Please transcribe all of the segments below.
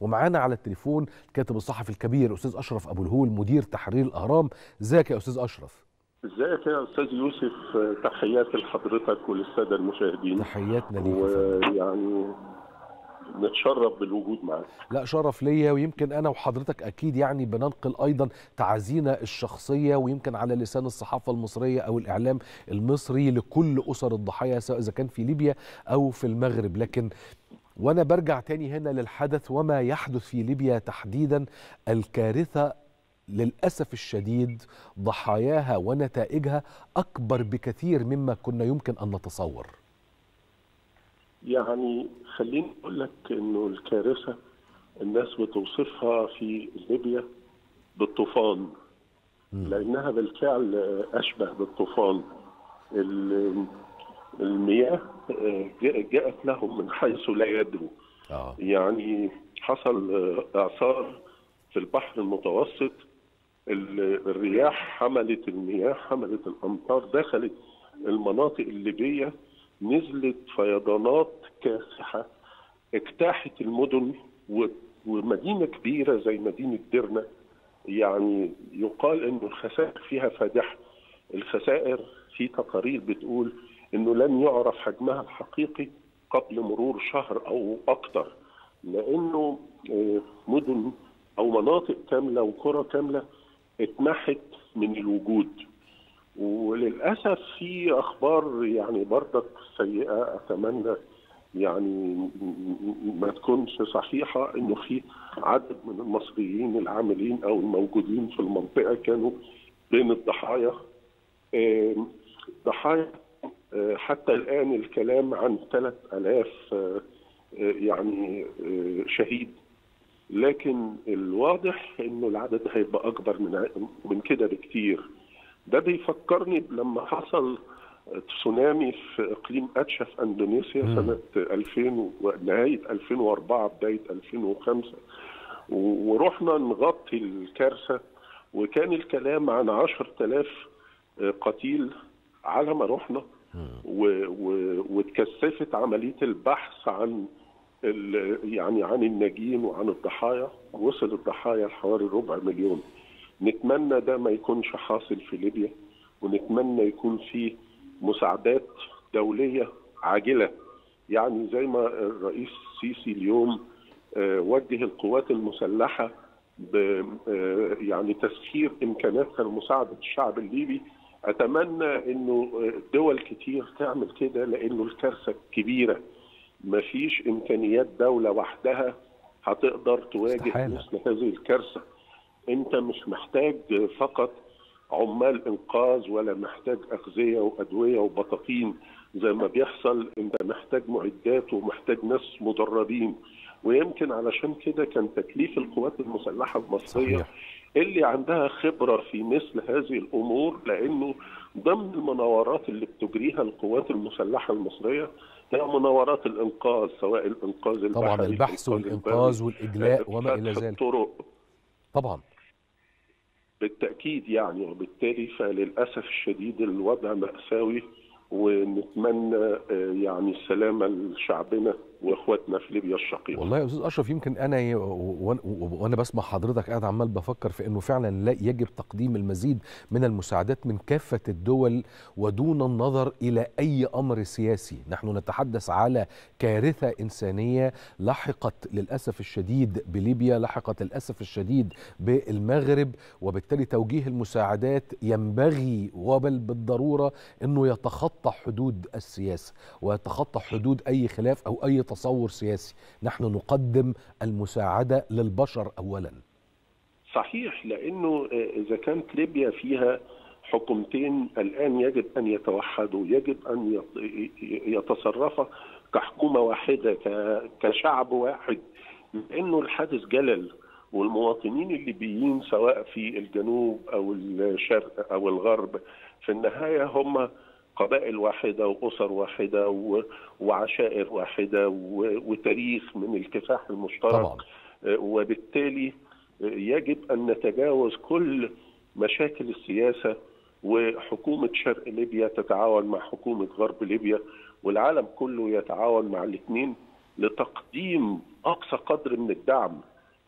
ومعانا على التليفون الكاتب الصحفي الكبير استاذ اشرف ابو الهول مدير تحرير الاهرام ازيك يا استاذ اشرف ازيك يا استاذ يوسف تحياتي لحضرتك وللساده المشاهدين تحياتنا ليك ويعني نتشرف بالوجود معاك لا شرف ليا ويمكن انا وحضرتك اكيد يعني بننقل ايضا تعازينا الشخصيه ويمكن على لسان الصحافه المصريه او الاعلام المصري لكل اسر الضحايا سواء اذا كان في ليبيا او في المغرب لكن وانا برجع تاني هنا للحدث وما يحدث في ليبيا تحديدا الكارثه للاسف الشديد ضحاياها ونتائجها اكبر بكثير مما كنا يمكن ان نتصور يعني خليني اقول لك انه الكارثه الناس بتوصفها في ليبيا بالطوفان لانها بالفعل اشبه بالطوفان المياه جاءت لهم من حيث لا يدروا آه. يعني حصل اعصار في البحر المتوسط الرياح حملت المياه حملت الامطار دخلت المناطق الليبيه نزلت فيضانات كاسحه اجتاحت المدن ومدينه كبيره زي مدينه ديرنا يعني يقال ان الخسائر فيها فادحه الخسائر في تقارير بتقول انه لن يعرف حجمها الحقيقي قبل مرور شهر او اكثر لانه مدن او مناطق كامله وقرى كامله اتمحت من الوجود وللاسف في اخبار يعني برضك سيئه اتمنى يعني ما تكونش صحيحه انه في عدد من المصريين العاملين او الموجودين في المنطقه كانوا بين الضحايا ضحايا حتى الان الكلام عن 3000 يعني شهيد لكن الواضح انه العدد هيبقى اكبر من من كده بكتير ده بيفكرني لما حصل تسونامي في اقليم اتشا في اندونيسيا م. سنه 2000 ونهايه 2004 بدايه 2005 ورحنا نغطي الكارثه وكان الكلام عن 10000 قتيل على ما رحنا واتكثفت عمليه البحث عن يعني عن الناجين وعن الضحايا وصل الضحايا لحوالي ربع مليون نتمنى ده ما يكونش حاصل في ليبيا ونتمنى يكون في مساعدات دوليه عاجله يعني زي ما الرئيس السيسي اليوم وجه القوات المسلحه ب يعني تسخير امكاناتها لمساعده الشعب الليبي اتمنى انه دول كتير تعمل كده لانه الكارثه كبيره ما فيش امكانيات دوله وحدها هتقدر تواجه استحالة. مثل هذه الكارثه انت مش محتاج فقط عمال انقاذ ولا محتاج اغذيه وادويه وبطاطين زي ما بيحصل انت محتاج معدات ومحتاج ناس مدربين ويمكن علشان كده كان تكليف القوات المسلحه المصريه صحيح. اللي عندها خبره في مثل هذه الامور لانه ضمن المناورات اللي بتجريها القوات المسلحه المصريه هي مناورات الانقاذ سواء الانقاذ البحري طبعا البحث والانقاذ والاجلاء وما الى ذلك الطرق طبعا بالتاكيد يعني وبالتالي فللاسف الشديد الوضع ماساوي ونتمنى يعني السلامه لشعبنا واخواتنا في ليبيا الشقيقه. والله يا استاذ اشرف يمكن انا ي... و... وانا بسمع حضرتك قاعد عمال بفكر في انه فعلا لا يجب تقديم المزيد من المساعدات من كافه الدول ودون النظر الى اي امر سياسي، نحن نتحدث على كارثه انسانيه لحقت للاسف الشديد بليبيا، لحقت للاسف الشديد بالمغرب، وبالتالي توجيه المساعدات ينبغي وبل بالضروره انه يتخطى حدود السياسه ويتخطى حدود اي خلاف او اي تصور سياسي نحن نقدم المساعدة للبشر أولا صحيح لأنه إذا كانت ليبيا فيها حكومتين الآن يجب أن يتوحدوا يجب أن يتصرفا كحكومة واحدة كشعب واحد لأنه الحادث جلل والمواطنين الليبيين سواء في الجنوب أو الشرق أو الغرب في النهاية هم قبائل واحدة وأسر واحدة وعشائر واحدة وتاريخ من الكفاح المشترك طبعا. وبالتالي يجب أن نتجاوز كل مشاكل السياسة وحكومة شرق ليبيا تتعاون مع حكومة غرب ليبيا والعالم كله يتعاون مع الاثنين لتقديم أقصى قدر من الدعم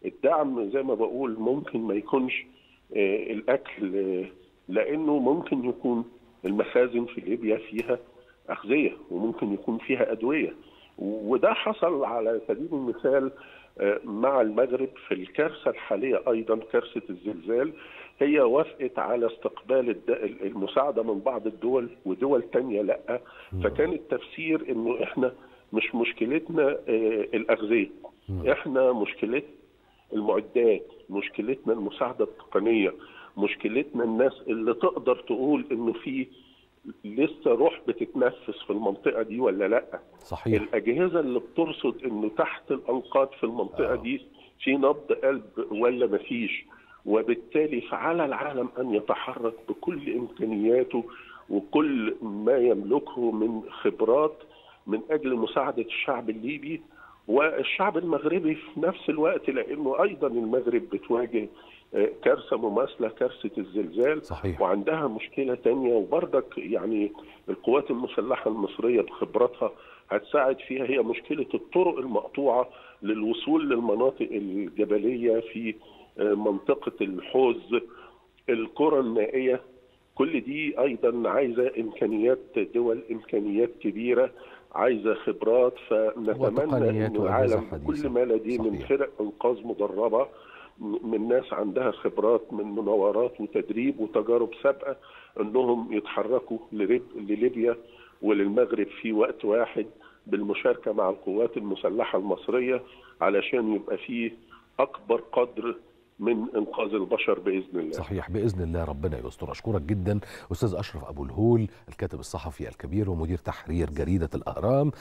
الدعم زي ما بقول ممكن ما يكونش آه، الاكل آه، لانه ممكن يكون المخازن في ليبيا فيها اغذيه وممكن يكون فيها ادويه وده حصل على سبيل المثال آه، مع المغرب في الكارثه الحاليه ايضا كارثه الزلزال هي وافقت على استقبال الد- المساعده من بعض الدول ودول تانية لا فكان التفسير انه احنا مش مشكلتنا آه، الاغذيه احنا مشكلتنا المعدات مشكلتنا المساعده التقنيه مشكلتنا الناس اللي تقدر تقول انه في لسه روح بتتنفس في المنطقه دي ولا لا صحيح الاجهزه اللي بترصد انه تحت الانقاض في المنطقه دي في نبض قلب ولا مفيش وبالتالي فعلى العالم ان يتحرك بكل امكانياته وكل ما يملكه من خبرات من اجل مساعده الشعب الليبي والشعب المغربي في نفس الوقت لانه ايضا المغرب بتواجه آه، كارثه مماثله كارثه الزلزال صحيح. وعندها مشكله تانية وبرضك يعني القوات المسلحه المصريه بخبراتها هتساعد فيها هي مشكله الطرق المقطوعه للوصول للمناطق الجبليه في آه، منطقه الحوز القرى النائيه كل دي ايضا عايزه امكانيات دول امكانيات كبيره عايزه خبرات فنتمنى وتقنيات ان وأجهزة العالم حديثة. كل ما لديه من صحيح. فرق انقاذ مدربه من ناس عندها خبرات من مناورات وتدريب وتجارب سابقه انهم يتحركوا لرب- لليبيا وللمغرب في وقت واحد بالمشاركه مع القوات المسلحه المصريه علشان يبقى فيه اكبر قدر من انقاذ البشر باذن الله. صحيح باذن الله ربنا يستر اشكرك جدا استاذ اشرف ابو الهول الكاتب الصحفي الكبير ومدير تحرير جريده الاهرام